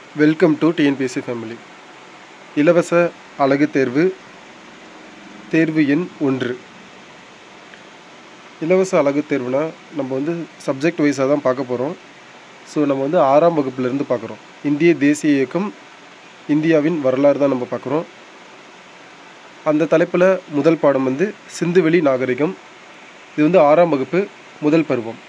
welcome to TNPSC family இலவச அழகு தேர்வு தேர்வு எண் ஒன்று இலவச அழகு தேர்வுனா நம்ம வந்து சப்ஜெக்ட் வைஸாக தான் பார்க்க போகிறோம் ஸோ நம்ம வந்து ஆறாம் வகுப்புலேருந்து பார்க்குறோம் இந்திய தேசிய இயக்கம் இந்தியாவின் வரலாறு தான் நம்ம பார்க்குறோம் அந்த தலைப்பில் முதல் பாடம் வந்து சிந்துவெளி நாகரிகம் இது வந்து ஆறாம் வகுப்பு முதல் பருவம்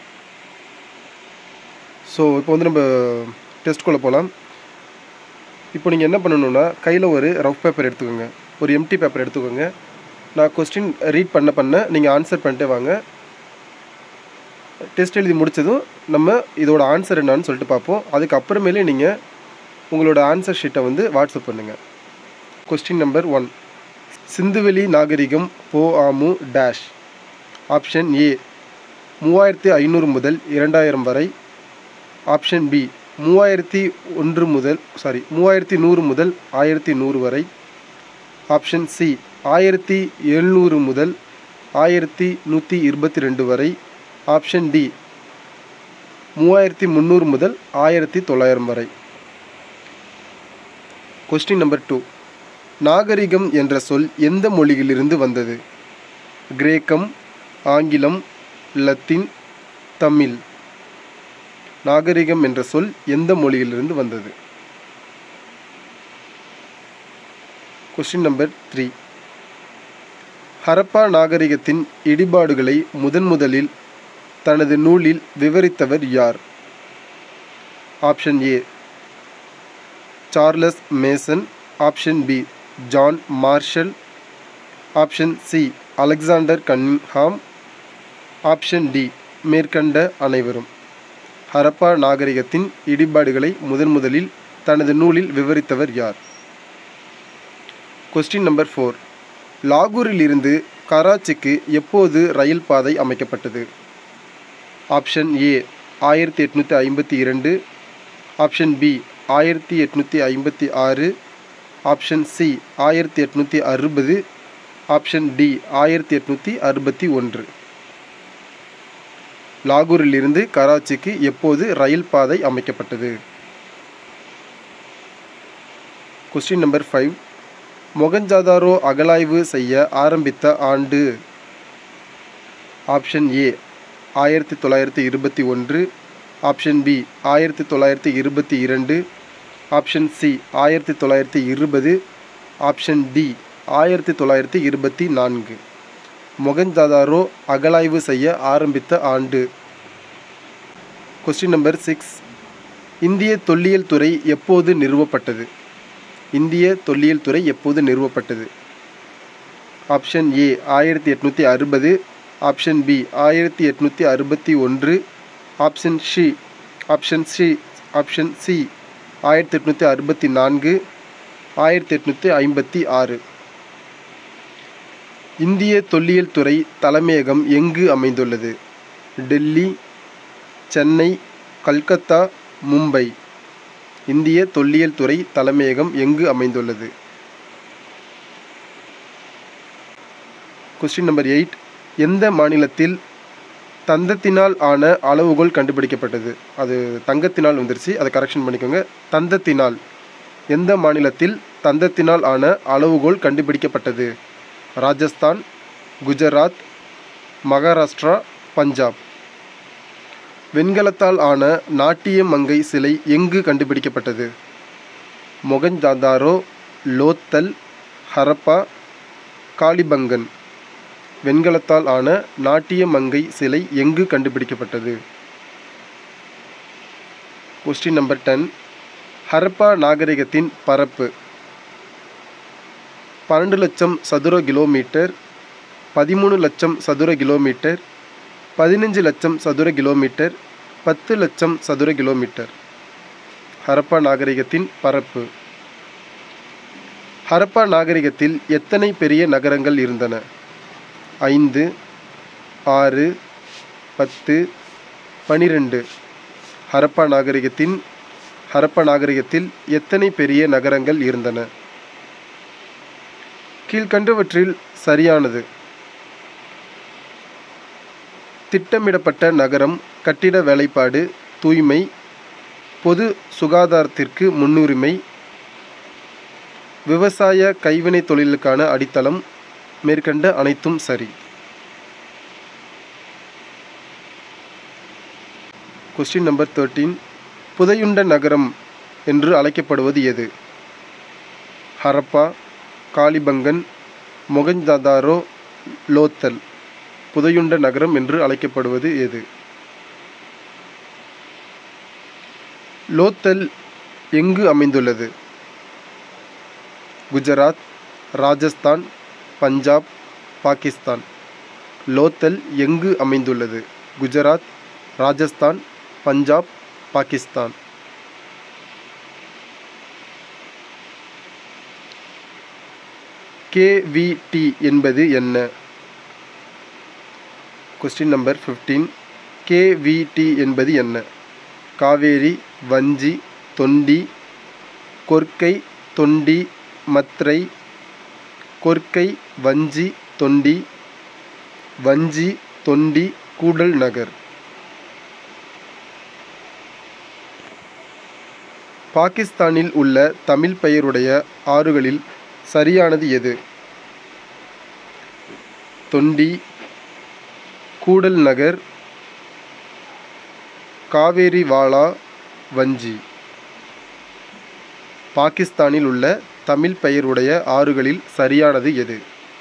ஸோ இப்போ வந்து நம்ம டெஸ்ட்குள்ளே போகலாம் இப்போ நீங்கள் என்ன பண்ணணுன்னா கையில் ஒரு ரஃப் பேப்பர் எடுத்துக்கோங்க ஒரு எம்டி பேப்பர் எடுத்துக்கோங்க நான் கொஸ்டின் ரீட் பண்ண பண்ண நீங்கள் ஆன்சர் பண்ணிட்டே வாங்க டெஸ்ட் எழுதி முடித்ததும் நம்ம இதோட ஆன்சர் என்னான்னு சொல்லிட்டு பார்ப்போம் அதுக்கப்புறமேலே நீங்கள் உங்களோட ஆன்சர் ஷீட்டை வந்து வாட்ஸ்அப் பண்ணுங்கள் கொஸ்டின் நம்பர் ஒன் சிந்துவெளி நாகரிகம் போ ஆமு டேஷ் ஆப்ஷன் ஏ மூவாயிரத்தி ஐநூறு முதல் இரண்டாயிரம் வரை ஆப்ஷன் பி மூவாயிரத்தி ஒன்று முதல் சாரி மூவாயிரத்தி நூறு முதல் ஆயிரத்தி நூறு வரை ஆப்ஷன் சி ஆயிரத்தி எழுநூறு முதல் ஆயிரத்தி நூற்றி இருபத்தி ரெண்டு வரை ஆப்ஷன் டி மூவாயிரத்தி முந்நூறு முதல் ஆயிரத்தி தொள்ளாயிரம் வரை கொஸ்டின் நம்பர் டூ நாகரிகம் என்ற சொல் எந்த மொழியிலிருந்து வந்தது கிரேக்கம் ஆங்கிலம் லத்தீன் தமிழ் நாகரிகம் என்ற சொல் எந்த மொழியிலிருந்து வந்தது கொஸ்டின் நம்பர் த்ரீ ஹரப்பா நாகரிகத்தின் இடிபாடுகளை முதன் முதலில் தனது நூலில் விவரித்தவர் யார் option A Charles Masson option B John Marshall option C Alexander Cunningham option D மேற்கண்ட அனைவரும் ஹரப்பா நாகரிகத்தின் இடிபாடுகளை முதன் முதலில் தனது நூலில் விவரித்தவர் யார் கொஸ்டின் நம்பர் ஃபோர் லாகூரில் இருந்து கராச்சிக்கு எப்போது ரயில் பாதை அமைக்கப்பட்டது ஆப்ஷன் ஏ ஆயிரத்தி எட்நூற்றி ஐம்பத்தி இரண்டு ஆப்ஷன் பி ஆயிரத்தி எட்நூற்றி ஐம்பத்தி ஆறு ஆப்ஷன் சி ஆயிரத்தி எட்நூற்றி அறுபது ஆப்ஷன் டி ஆயிரத்தி எட்நூற்றி அறுபத்தி ஒன்று லாகூரிலிருந்து கராச்சிக்கு எப்போது ரயில் பாதை அமைக்கப்பட்டது கொஸ்டின் நம்பர் ஃபைவ் மொகஞ்சாதாரோ அகலாய்வு செய்ய ஆரம்பித்த ஆண்டு ஆப்ஷன் ஏ ஆயிரத்தி தொள்ளாயிரத்தி இருபத்தி ஒன்று ஆப்ஷன் பி ஆயிரத்தி தொள்ளாயிரத்தி இருபத்தி இரண்டு ஆப்ஷன் சி ஆயிரத்தி தொள்ளாயிரத்தி இருபது ஆப்ஷன் டி ஆயிரத்தி தொள்ளாயிரத்தி இருபத்தி நான்கு மொகஞ்சாதாரோ அகலாய்வு செய்ய ஆரம்பித்த ஆண்டு கொஸ்டின் நம்பர் சிக்ஸ் இந்திய தொல்லியல் துறை எப்போது நிறுவப்பட்டது இந்திய தொல்லியல் துறை எப்போது நிறுவப்பட்டது ஆப்ஷன் ஏ ஆயிரத்தி எட்நூற்றி அறுபது ஆப்ஷன் பி ஆயிரத்தி எட்நூற்றி அறுபத்தி ஒன்று option C option C option C ஆயிரத்தி எட்நூற்றி அறுபத்தி நான்கு ஆயிரத்தி எட்நூற்றி ஐம்பத்தி ஆறு இந்திய தொல்லியல் துறை தலைமையகம் எங்கு அமைந்துள்ளது டெல்லி சென்னை கல்கத்தா மும்பை இந்திய தொல்லியல் துறை தலைமையகம் எங்கு அமைந்துள்ளது கொஸ்டின் நம்பர் எயிட் எந்த மாநிலத்தில் தந்தத்தினால் ஆன அளவுகோல் கண்டுபிடிக்கப்பட்டது அது தங்கத்தினால் வந்துருச்சு அதை கரெக்ஷன் பண்ணிக்கோங்க தந்தத்தினால் எந்த மாநிலத்தில் தந்தத்தினால் ஆன அளவுகோல் கண்டுபிடிக்கப்பட்டது ராஜஸ்தான் குஜராத் மகாராஷ்டிரா பஞ்சாப் வெண்கலத்தால் ஆன நாட்டிய மங்கை சிலை எங்கு கண்டுபிடிக்கப்பட்டது மொகஞ்சாதாரோ லோத்தல் ஹரப்பா காளிபங்கன் வெண்கலத்தால் ஆன நாட்டிய மங்கை சிலை எங்கு கண்டுபிடிக்கப்பட்டது கொஸ்டின் நம்பர் டென் ஹரப்பா நாகரிகத்தின் பரப்பு பன்னெண்டு லட்சம் சதுர கிலோமீட்டர் பதிமூணு லட்சம் சதுர கிலோமீட்டர் பதினஞ்சு லட்சம் சதுர கிலோமீட்டர் பத்து லட்சம் சதுர கிலோமீட்டர் ஹரப்பா நாகரிகத்தின் பரப்பு ஹரப்பா நாகரிகத்தில் எத்தனை பெரிய நகரங்கள் இருந்தன ஐந்து ஆறு பத்து பனிரெண்டு ஹரப்பா நாகரிகத்தின் ஹரப்பா நாகரிகத்தில் எத்தனை பெரிய நகரங்கள் இருந்தன கீழ்கண்டவற்றில் சரியானது திட்டமிடப்பட்ட நகரம் கட்டிட வேலைப்பாடு தூய்மை பொது சுகாதாரத்திற்கு முன்னுரிமை விவசாய கைவினைத் தொழிலுக்கான அடித்தளம் மேற்கண்ட அனைத்தும் சரி கொஸ்டின் நம்பர் தேர்ட்டீன் புதையுண்ட நகரம் என்று அழைக்கப்படுவது எது ஹரப்பா காளிபங்கன் மொகஞ்சாதாரோ லோத்தல் புதையுண்ட நகரம் என்று அழைக்கப்படுவது எது லோத்தல் எங்கு அமைந்துள்ளது குஜராத் ராஜஸ்தான் பஞ்சாப் பாகிஸ்தான் லோத்தல் எங்கு அமைந்துள்ளது குஜராத் ராஜஸ்தான் பஞ்சாப் பாகிஸ்தான் கேவிடி என்பது என்ன கொஸ்டின் நம்பர் ஃபிஃப்டீன் கேவிடி என்பது என்ன காவேரி வஞ்சி தொண்டி கொர்க்கை தொண்டி மத்ரை கொர்க்கை வஞ்சி தொண்டி வஞ்சி தொண்டி கூடல் நகர் பாகிஸ்தானில் உள்ள தமிழ் பெயருடைய ஆறுகளில் சரியானது எது தொண்டி கூடல் நகர் காவேரி வாலா வஞ்சி பாகிஸ்தானில் உள்ள தமிழ் பெயருடைய ஆறுகளில் சரியானது எது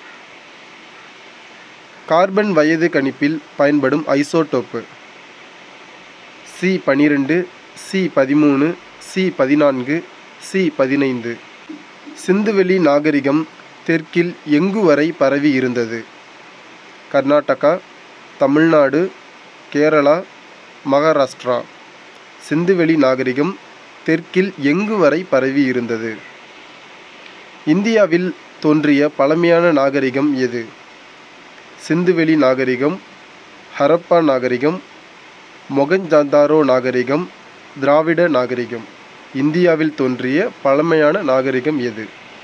கார்பன் வயது கணிப்பில் பயன்படும் ஐசோடோப்பு சி பனிரெண்டு சி பதிமூணு சி பதினான்கு சி பதினைந்து சிந்துவெளி நாகரிகம் தெற்கில் எங்கு வரை பரவி இருந்தது கர்நாடகா தமிழ்நாடு கேரளா மகாராஷ்டிரா சிந்துவெளி நாகரிகம் தெற்கில் எங்கு வரை பரவி இருந்தது இந்தியாவில் தோன்றிய பழமையான நாகரிகம் எது சிந்துவெளி நாகரிகம் ஹரப்பா நாகரிகம் மொகஞ்சாந்தாரோ நாகரிகம் திராவிட நாகரிகம் இந்தியாவில் தோன்றிய பழமையான நாகரிகம் எது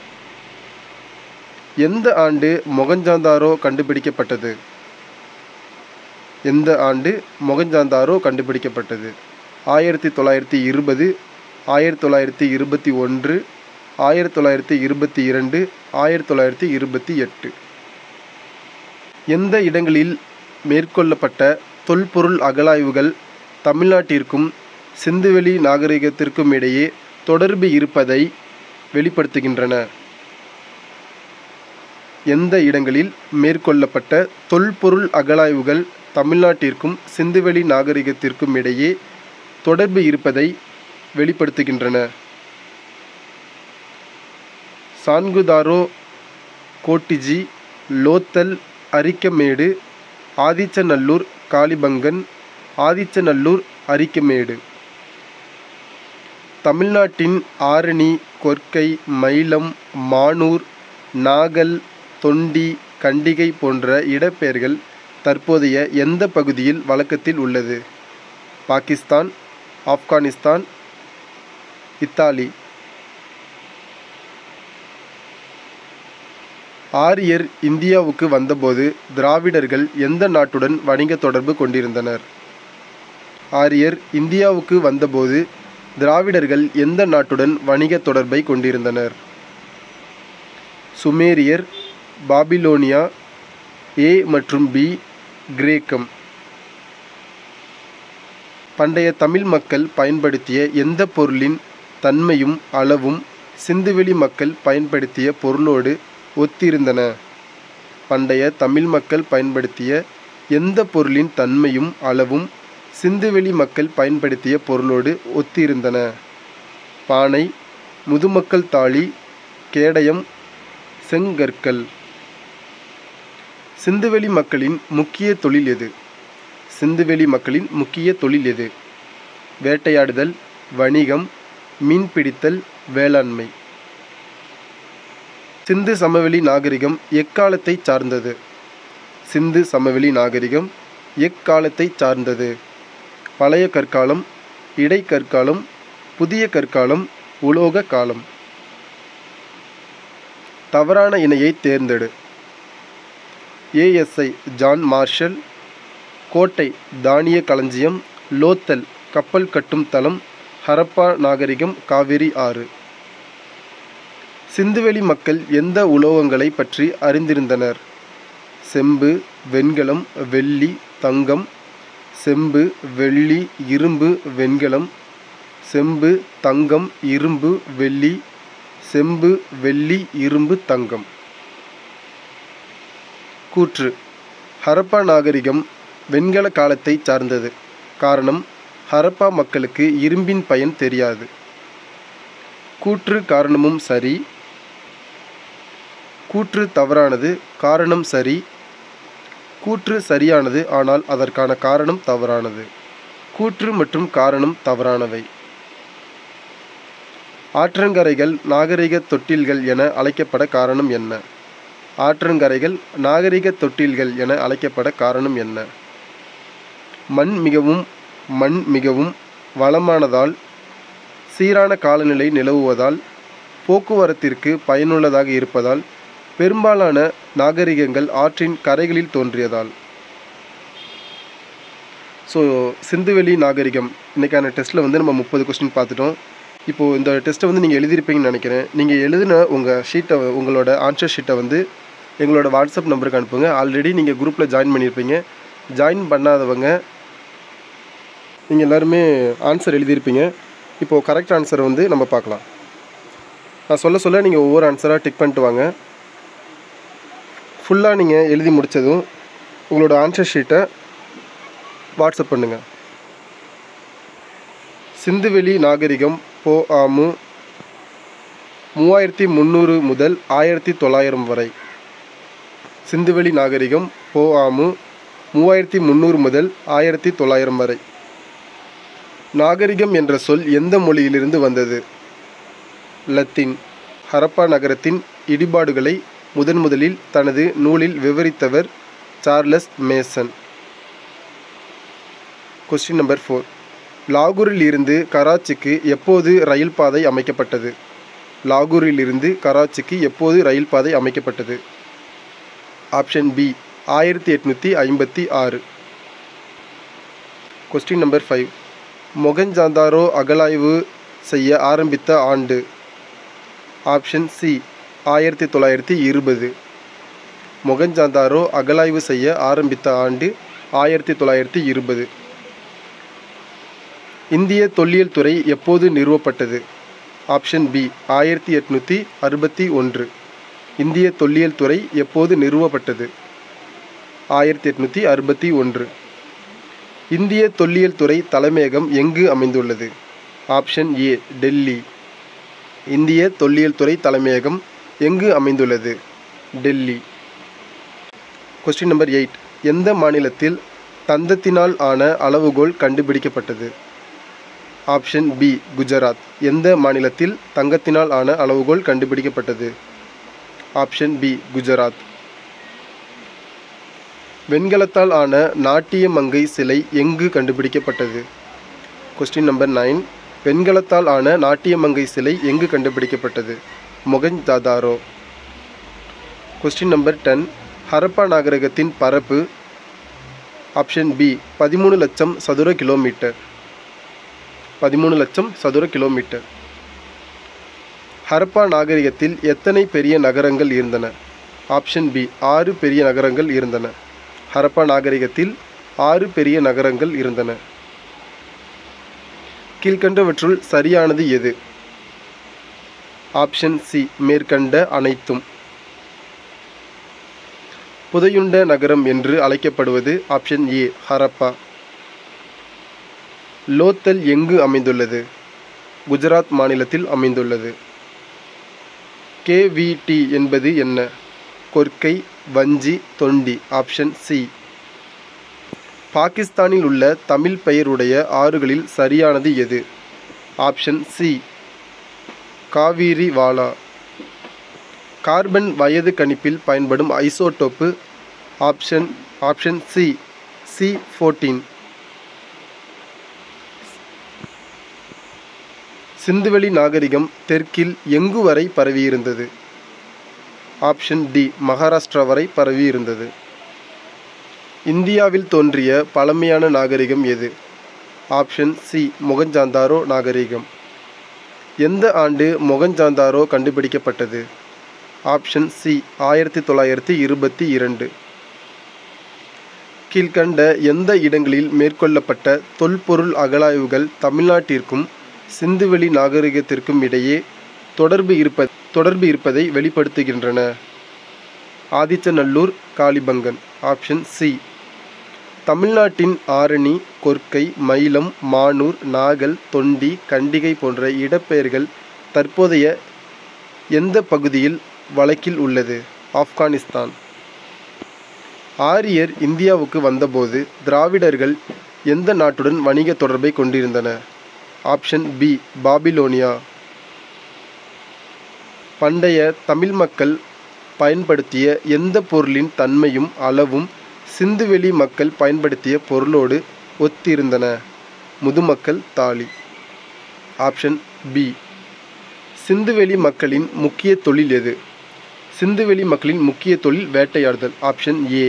எந்த ஆண்டு மொகஞ்சாந்தாரோ கண்டுபிடிக்கப்பட்டது எந்த ஆண்டு மொகஞ்சாந்தாரோ கண்டுபிடிக்கப்பட்டது ஆயிரத்தி தொள்ளாயிரத்தி இருபது ஆயிரத்தி தொள்ளாயிரத்தி இருபத்தி ஒன்று ஆயிரத்தி தொள்ளாயிரத்தி இருபத்தி இரண்டு ஆயிரத்தி தொள்ளாயிரத்தி இருபத்தி எட்டு எந்த இடங்களில் மேற்கொள்ளப்பட்ட தொல்பொருள் அகழாய்வுகள் தமிழ்நாட்டிற்கும் சிந்துவெளி நாகரிகத்திற்கும் இடையே தொடர்பு இருப்பதை வெளிப்படுத்துகின்றன எந்த இடங்களில் மேற்கொள்ளப்பட்ட தொல்பொருள் அகழாய்வுகள் தமிழ்நாட்டிற்கும் சிந்துவெளி நாகரிகத்திற்கும் இடையே தொடர்பு இருப்பதை வெளிப்படுத்துகின்றன சான்குதாரோ கோட்டிஜி லோத்தல் அரிக்கமேடு ஆதிச்சநல்லூர் காளிபங்கன் ஆதிச்சநல்லூர் அரிக்கமேடு தமிழ்நாட்டின் ஆரணி கொர்க்கை மயிலம் மானூர் நாகல் தொண்டி கண்டிகை போன்ற இடப்பெயர்கள் தற்போதைய எந்த பகுதியில் வழக்கத்தில் உள்ளது பாகிஸ்தான் ஆப்கானிஸ்தான் இத்தாலி ஆரியர் இந்தியாவுக்கு வந்தபோது திராவிடர்கள் எந்த நாட்டுடன் வணிக தொடர்பு கொண்டிருந்தனர் ஆரியர் இந்தியாவுக்கு வந்தபோது திராவிடர்கள் எந்த நாட்டுடன் வணிக தொடர்பை கொண்டிருந்தனர் சுமேரியர் பாபிலோனியா ஏ மற்றும் பி கிரேக்கம் பண்டைய தமிழ் மக்கள் பயன்படுத்திய எந்த பொருளின் தன்மையும் அளவும் சிந்துவெளி மக்கள் பயன்படுத்திய பொருளோடு ஒத்திருந்தன பண்டைய தமிழ் மக்கள் பயன்படுத்திய எந்த பொருளின் தன்மையும் அளவும் சிந்துவெளி மக்கள் பயன்படுத்திய பொருளோடு ஒத்திருந்தன பானை முதுமக்கள் தாளி கேடயம் செங்கற்கள் சிந்துவெளி மக்களின் முக்கிய தொழில் எது சிந்துவெளி மக்களின் முக்கிய தொழில் எது வேட்டையாடுதல் வணிகம் மீன்பிடித்தல் வேளாண்மை சிந்து சமவெளி நாகரிகம் எக்காலத்தை சார்ந்தது சிந்து சமவெளி நாகரிகம் எக்காலத்தை சார்ந்தது பழைய கற்காலம் இடைக்கற்காலம் புதிய கற்காலம் உலோக காலம் தவறான இணையை தேர்ந்தெடு ஏஎஸ்ஐ ஜான் மார்ஷல் கோட்டை தானிய களஞ்சியம் லோத்தல் கப்பல் கட்டும் தளம் ஹரப்பா நாகரிகம் காவிரி ஆறு சிந்துவெளி மக்கள் எந்த உலோகங்களை பற்றி அறிந்திருந்தனர் செம்பு வெண்கலம் வெள்ளி தங்கம் செம்பு வெள்ளி இரும்பு வெண்கலம் செம்பு தங்கம் இரும்பு வெள்ளி செம்பு வெள்ளி இரும்பு தங்கம் கூற்று ஹரப்பா நாகரிகம் வெண்கல காலத்தை சார்ந்தது காரணம் ஹரப்பா மக்களுக்கு இரும்பின் பயன் தெரியாது கூற்று காரணமும் சரி கூற்று தவறானது காரணம் சரி கூற்று சரியானது ஆனால் அதற்கான காரணம் தவறானது கூற்று மற்றும் காரணம் தவறானவை ஆற்றங்கரைகள் நாகரிக தொட்டில்கள் என அழைக்கப்பட காரணம் என்ன ஆற்றங்கரைகள் நாகரிக தொட்டில்கள் என அழைக்கப்பட காரணம் என்ன மண் மிகவும் மண் மிகவும் வளமானதால் சீரான காலநிலை நிலவுவதால் போக்குவரத்திற்கு பயனுள்ளதாக இருப்பதால் பெரும்பாலான நாகரிகங்கள் ஆற்றின் கரைகளில் தோன்றியதால் ஸோ சிந்துவெளி நாகரிகம் இன்றைக்கான டெஸ்ட்டில் வந்து நம்ம முப்பது கொஸ்டின் பார்த்துட்டோம் இப்போது இந்த டெஸ்ட்டை வந்து நீங்கள் எழுதியிருப்பீங்கன்னு நினைக்கிறேன் நீங்கள் எழுதின உங்கள் ஷீட்டை உங்களோட ஆன்சர் ஷீட்டை வந்து எங்களோட வாட்ஸ்அப் நம்பருக்கு அனுப்புங்க ஆல்ரெடி நீங்கள் குரூப்பில் ஜாயின் பண்ணியிருப்பீங்க ஜாயின் பண்ணாதவங்க நீங்கள் எல்லாருமே ஆன்சர் எழுதியிருப்பீங்க இப்போது கரெக்ட் ஆன்சரை வந்து நம்ம பார்க்கலாம் நான் சொல்ல சொல்ல நீங்கள் ஒவ்வொரு ஆன்சராக டிக் பண்ணிட்டு வாங்க ஃபுல்லாக நீங்கள் எழுதி முடித்ததும் உங்களோட ஆன்சர் ஷீட்டை வாட்ஸ்அப் பண்ணுங்கள் சிந்துவெளி நாகரிகம் போ ஆமு மூவாயிரத்தி முந்நூறு முதல் ஆயிரத்தி தொள்ளாயிரம் வரை சிந்துவெளி நாகரிகம் போ ஆமு மூவாயிரத்தி முந்நூறு முதல் ஆயிரத்தி தொள்ளாயிரம் வரை நாகரிகம் என்ற சொல் எந்த மொழியிலிருந்து வந்தது லத்தீன் ஹரப்பா நகரத்தின் இடிபாடுகளை முதன் முதலில் தனது நூலில் விவரித்தவர் Charles Masson question number four லாகூரில் இருந்து கராச்சிக்கு எப்போது ரயில் பாதை அமைக்கப்பட்டது லாகூரில் இருந்து கராச்சிக்கு எப்போது ரயில் பாதை அமைக்கப்பட்டது ஆப்ஷன் பி ஆயிரத்தி எட்நூற்றி ஐம்பத்தி ஆறு கொஸ்டின் நம்பர் ஃபைவ் மொகஞ்சாந்தாரோ அகலாய்வு செய்ய ஆரம்பித்த ஆண்டு ஆப்ஷன் சி ஆயிரத்தி தொள்ளாயிரத்தி இருபது மொகஞ்சாந்தாரோ அகலாய்வு செய்ய ஆரம்பித்த ஆண்டு ஆயிரத்தி தொள்ளாயிரத்தி இருபது இந்திய தொல்லியல் துறை எப்போது நிறுவப்பட்டது ஆப்ஷன் பி ஆயிரத்தி எட்நூற்றி அறுபத்தி ஒன்று இந்திய தொல்லியல் துறை எப்போது நிறுவப்பட்டது ஆயிரத்தி எட்நூற்றி அறுபத்தி ஒன்று இந்திய தொல்லியல் துறை தலைமையகம் எங்கு அமைந்துள்ளது ஆப்ஷன் ஏ டெல்லி இந்திய தொல்லியல் துறை தலைமையகம் எங்கு அமைந்துள்ளது டெல்லி கொஸ்டின் நம்பர் எயிட் எந்த மாநிலத்தில் தந்தத்தினால் ஆன அளவுகோல் கண்டுபிடிக்கப்பட்டது ஆப்ஷன் பி குஜராத் எந்த மாநிலத்தில் தங்கத்தினால் ஆன அளவுகோல் கண்டுபிடிக்கப்பட்டது ஆப்ஷன் பி குஜராத் வெண்கலத்தால் ஆன நாட்டிய மங்கை சிலை எங்கு கண்டுபிடிக்கப்பட்டது கொஸ்டின் நம்பர் நைன் வெண்கலத்தால் ஆன நாட்டிய மங்கை சிலை எங்கு கண்டுபிடிக்கப்பட்டது Mohenjodaro question number ten Harappa நாகரிகத்தின் பரப்பு ஆப்ஷன் பி பதிமூணு லட்சம் சதுர கிலோமீட்டர் பதிமூணு லட்சம் சதுர கிலோமீட்டர் ஹரப்பா நாகரிகத்தில் எத்தனை பெரிய நகரங்கள் இருந்தன ஆப்ஷன் பி ஆறு பெரிய நகரங்கள் இருந்தன ஹரப்பா நாகரிகத்தில் ஆறு பெரிய நகரங்கள் இருந்தன கீழ்கண்டவற்றுள் சரியானது எது ஆப்ஷன் சி மேற்கண்ட அனைத்தும் புதையுண்ட நகரம் என்று அழைக்கப்படுவது ஆப்ஷன் ஏ ஹரப்பா லோத்தல் எங்கு அமைந்துள்ளது குஜராத் மாநிலத்தில் அமைந்துள்ளது கேவிடி என்பது என்ன கொர்க்கை வஞ்சி தொண்டி ஆப்ஷன் சி பாகிஸ்தானில் உள்ள தமிழ் பெயருடைய ஆறுகளில் சரியானது எது ஆப்ஷன் சி காவிரி வாலா கார்பன் வயது கணிப்பில் பயன்படும் isotope option option C C fourteen சிந்துவெளி நாகரிகம் தெற்கில் எங்கு வரை பரவியிருந்தது ஆப்ஷன் டி மகாராஷ்டிரா வரை பரவியிருந்தது இந்தியாவில் தோன்றிய பழமையான நாகரிகம் எது ஆப்ஷன் சி மொகஞ்சாந்தாரோ நாகரிகம் எந்த ஆண்டு மொகஞ்சாந்தாரோ கண்டுபிடிக்கப்பட்டது ஆப்ஷன் சி ஆயிரத்தி தொள்ளாயிரத்தி இருபத்தி இரண்டு கீழ்கண்ட எந்த இடங்களில் மேற்கொள்ளப்பட்ட தொல்பொருள் அகழாய்வுகள் தமிழ்நாட்டிற்கும் சிந்துவெளி நாகரிகத்திற்கும் இடையே தொடர்பு இருப்ப தொடர்பு இருப்பதை வெளிப்படுத்துகின்றன ஆதிச்சநல்லூர் காளிபங்கன் ஆப்ஷன் சி தமிழ்நாட்டின் ஆரணி கொர்க்கை மயிலம் மானூர் நாகல் தொண்டி கண்டிகை போன்ற இடப்பெயர்கள் தற்போதைய எந்த பகுதியில் வழக்கில் உள்ளது ஆப்கானிஸ்தான் ஆரியர் இந்தியாவுக்கு வந்தபோது திராவிடர்கள் எந்த நாட்டுடன் வணிக தொடர்பை கொண்டிருந்தனர் ஆப்ஷன் பி பாபிலோனியா பண்டைய தமிழ் மக்கள் பயன்படுத்திய எந்த பொருளின் தன்மையும் அளவும் சிந்துவெளி மக்கள் பயன்படுத்திய பொருளோடு ஒத்திருந்தன முதுமக்கள் தாலி ஆப்ஷன் பி சிந்துவெளி மக்களின் முக்கிய தொழில் எது சிந்துவெளி மக்களின் முக்கிய தொழில் வேட்டையாடுதல் ஆப்ஷன் ஏ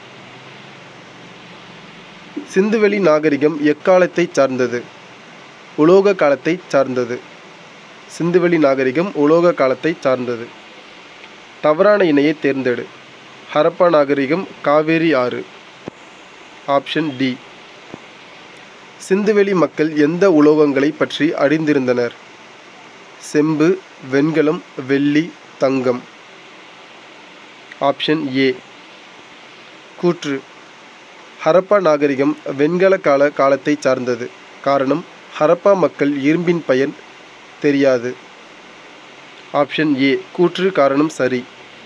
சிந்துவெளி நாகரிகம் எக்காலத்தை சார்ந்தது உலோக காலத்தை சார்ந்தது சிந்துவெளி நாகரிகம் உலோக காலத்தை சார்ந்தது தவறான இணையை தேர்ந்தெடு ஹரப்பா நாகரிகம் காவேரி ஆறு ஆப்ஷன் டி சிந்துவெளி மக்கள் எந்த உலோகங்களை பற்றி அறிந்திருந்தனர் செம்பு வெண்கலம் வெள்ளி தங்கம் ஆப்ஷன் ஏ கூற்று ஹரப்பா நாகரிகம் வெண்கல கால காலத்தை சார்ந்தது காரணம் ஹரப்பா மக்கள் இரும்பின் பயன் தெரியாது ஆப்ஷன் ஏ கூற்று காரணம் சரி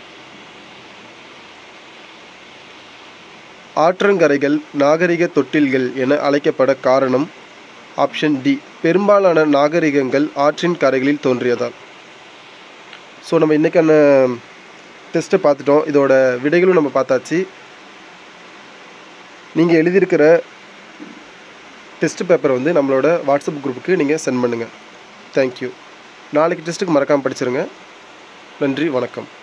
ஆற்றங்கரைகள் நாகரிக தொட்டில்கள் என அழைக்கப்பட காரணம் ஆப்ஷன் டி பெரும்பாலான நாகரிகங்கள் ஆற்றின் கரைகளில் தோன்றியதால் ஸோ நம்ம இன்றைக்கான டெஸ்ட்டை பார்த்துட்டோம் இதோட விடைகளும் நம்ம பார்த்தாச்சு நீங்கள் எழுதியிருக்கிற டெஸ்ட் பேப்பரை வந்து நம்மளோட வாட்ஸ்அப் குரூப்புக்கு நீங்கள் சென்ட் பண்ணுங்கள் தேங்க்யூ நாளைக்கு டெஸ்ட்டுக்கு மறக்காமல் படிச்சிருங்க நன்றி வணக்கம்